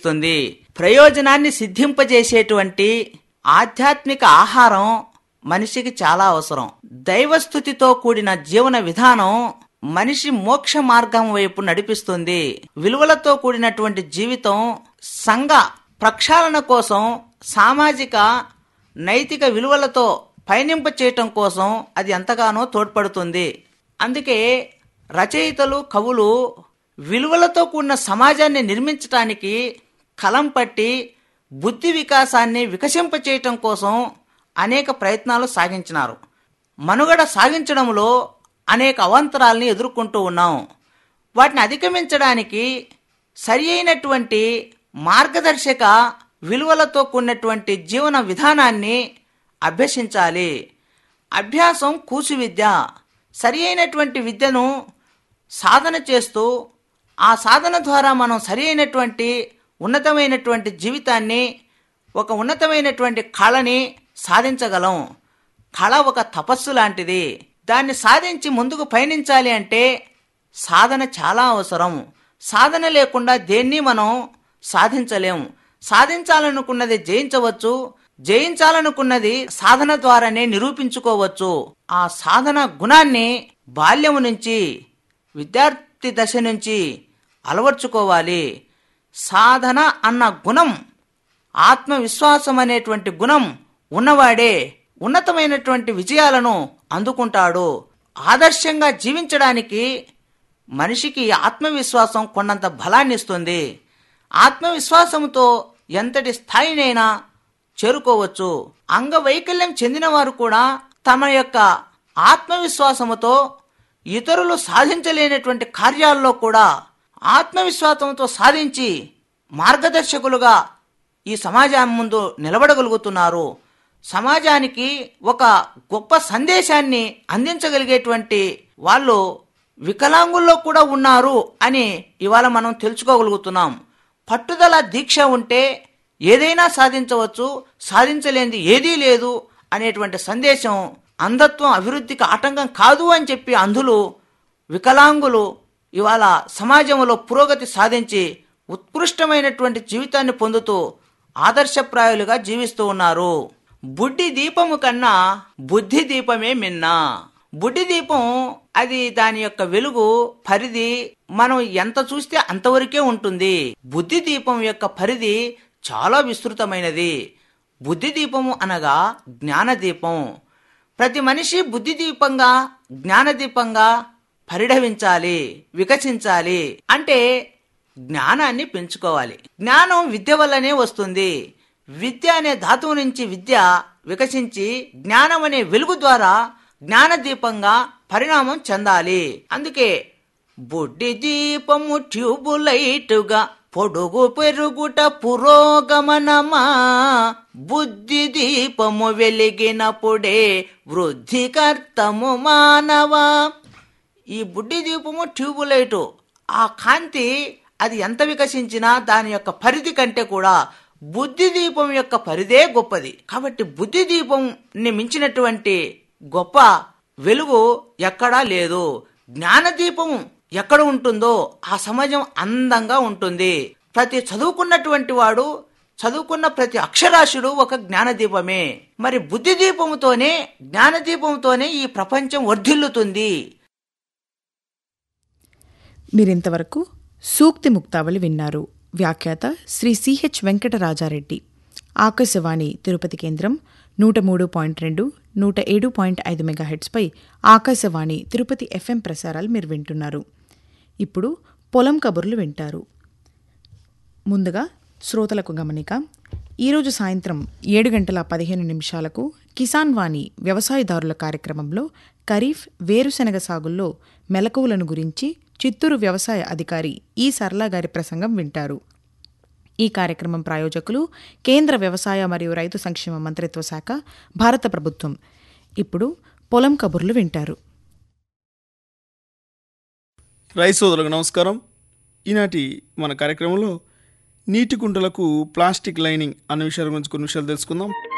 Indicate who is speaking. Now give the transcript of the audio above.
Speaker 1: ఇస్తుంది ప్రయోజనాన్ని సిద్ధింపజేసేటువంటి ఆధ్యాత్మిక ఆహారం మనిషికి చాలా అవసరం దైవస్థుతితో కూడిన జీవన విధానం మనిషి మోక్ష మార్గం వైపు నడిపిస్తుంది విలువలతో కూడినటువంటి జీవితం సంఘ ప్రక్షాళన కోసం సామాజిక నైతిక విలువలతో పయనింప చేయటం కోసం అది ఎంతగానో తోడ్పడుతుంది అందుకే రచయితలు కవులు విలువలతో కూడిన సమాజాన్ని నిర్మించటానికి కలం పట్టి బుద్ధి వికాసాన్ని వికసింపచేయటం కోసం అనేక ప్రయత్నాలు సాగించినారు మనుగడ సాగించడంలో అనేక అవాంతరాల్ని ఎదుర్కొంటూ ఉన్నాం వాటిని అధిగమించడానికి సరి అయినటువంటి మార్గదర్శక విలువలతో కూడినటువంటి జీవన విధానాన్ని అభ్యసించాలి అభ్యాసం కూసు విద్య సరి అయినటువంటి విద్యను సాధన చేస్తూ ఆ సాధన ద్వారా మనం సరి అయినటువంటి ఉన్నతమైనటువంటి జీవితాన్ని ఒక ఉన్నతమైనటువంటి కళని సాధించగలం కళ ఒక తపస్సు లాంటిది దాన్ని సాధించి ముందుకు పయనించాలి అంటే సాధన చాలా అవసరం సాధన లేకుండా దేన్ని మనం సాధించలేం సాధించాలనుకున్నది జయించవచ్చు జయించాలనుకున్నది సాధన ద్వారానే నిరూపించుకోవచ్చు ఆ సాధన గుణాన్ని బాల్యము నుంచి విద్యార్థి దశ నుంచి అలవర్చుకోవాలి సాధన అన్న గుణం ఆత్మవిశ్వాసం అనేటువంటి గుణం ఉన్నవాడే ఉన్నతమైనటువంటి విజయాలను అందుకుంటాడు ఆదర్శంగా జీవించడానికి మనిషికి ఆత్మవిశ్వాసం కొండంత బలాన్ని ఇస్తుంది ఆత్మవిశ్వాసంతో ఎంతటి స్థాయినైనా చేరుకోవచ్చు అంగవైకల్యం చెందిన వారు కూడా తమ యొక్క ఆత్మవిశ్వాసముతో ఇతరులు సాధించలేనటువంటి కార్యాల్లో కూడా ఆత్మవిశ్వాసంతో సాధించి మార్గదర్శకులుగా ఈ సమాజం ముందు నిలబడగలుగుతున్నారు సమాజానికి ఒక గొప్ప సందేశాన్ని అందించగలిగేటువంటి వాళ్ళు వికలాంగుల్లో కూడా ఉన్నారు అని ఇవాళ మనం తెలుసుకోగలుగుతున్నాం పట్టుదల దీక్ష ఉంటే ఏదైనా సాధించవచ్చు సాధించలేనిది ఏదీ లేదు అనేటువంటి సందేశం అంధత్వం అభివృద్ధికి ఆటంకం కాదు అని చెప్పి అంధులు వికలాంగులు ఇవాళ సమాజంలో పురోగతి సాధించి ఉత్కృష్టమైనటువంటి జీవితాన్ని పొందుతూ ఆదర్శప్రాయులుగా జీవిస్తూ ఉన్నారు బుడ్డి దీపము కన్నా బుద్ధి దీపమే మిన్నా బుడ్డి దీపం అది దాని యొక్క వెలుగు పరిధి మనం ఎంత చూస్తే అంతవరకే ఉంటుంది బుద్ధి దీపం యొక్క పరిధి చాలా విస్తృతమైనది బుద్ధి దీపము అనగా జ్ఞాన దీపం ప్రతి మనిషి బుద్ధి దీపంగా జ్ఞాన దీపంగా పరిఢవించాలి వికసించాలి అంటే జ్ఞానాన్ని పెంచుకోవాలి జ్ఞానం విద్య వల్లనే వస్తుంది విద్య అనే ధాతువు నుంచి విద్య వికసించి జ్ఞానం అనే వెలుగు ద్వారా జ్ఞాన దీపంగా పరిణామం చెందాలి అందుకే బుడ్డి దీపము ట్యూబులైటుగా పొడుగు పెరుగుట పురోగమనమా బుద్ధి దీపము వెలిగినప్పుడే వృద్ధి కర్తము మానవా ఈ బుడ్డి దీపము ట్యూబులైటు ఆ కాంతి అది ఎంత వికసించినా దాని యొక్క పరిధి కంటే కూడా బుద్ధి దీపం యొక్క పరిధే గొప్పది కాబట్టి బుద్ధి దీపంని మించినటువంటి గొప్ప వెలుగు ఎక్కడా లేదు జ్ఞాన దీపం ఎక్కడ ఉంటుందో ఆ సమాజం అందంగా ఉంటుంది ప్రతి చదువుకున్నటువంటి వాడు చదువుకున్న ప్రతి అక్షరాశుడు ఒక జ్ఞానదీపమే మరి బుద్ధి దీపముతోనే జ్ఞానదీపంతోనే ఈ ప్రపంచం వర్ధిల్లుతుంది
Speaker 2: మీరింతవరకు సూక్తి ముక్తావళి విన్నారు వ్యాఖ్యాత శ్రీ సిహెచ్ వెంకటరాజారెడ్డి ఆకాశవాణి తిరుపతి కేంద్రం నూట మూడు పాయింట్ రెండు నూట ఏడు పాయింట్ ఐదు మెగాహెట్స్పై ఆకాశవాణి తిరుపతి ఎఫ్ఎం ప్రసారాలు మీరు వింటున్నారు ఇప్పుడు పొలం కబుర్లు వింటారు ముందుగా శ్రోతలకు గమనిక ఈరోజు సాయంత్రం ఏడు గంటల పదిహేను నిమిషాలకు కిసాన్ వాణి వ్యవసాయదారుల కార్యక్రమంలో ఖరీఫ్ వేరుశెనగ సాగుల్లో మెలకువలను గురించి చిత్తూరు వ్యవసాయ అధికారి ఈ సరళ గారి ప్రసంగం వింటారు ఈ కార్యక్రమం ప్రాయోజకులు కేంద్ర వ్యవసాయ మరియు రైతు సంక్షేమ మంత్రిత్వ శాఖ భారత ప్రభుత్వం ఇప్పుడు పొలం కబుర్లు వింటారు
Speaker 3: రైతు సోదరులకు నమస్కారం ఈనాటి మన కార్యక్రమంలో నీటి కుంటలకు ప్లాస్టిక్ లైనింగ్ అనే విషయాల గురించి కొన్ని విషయాలు తెలుసుకుందాం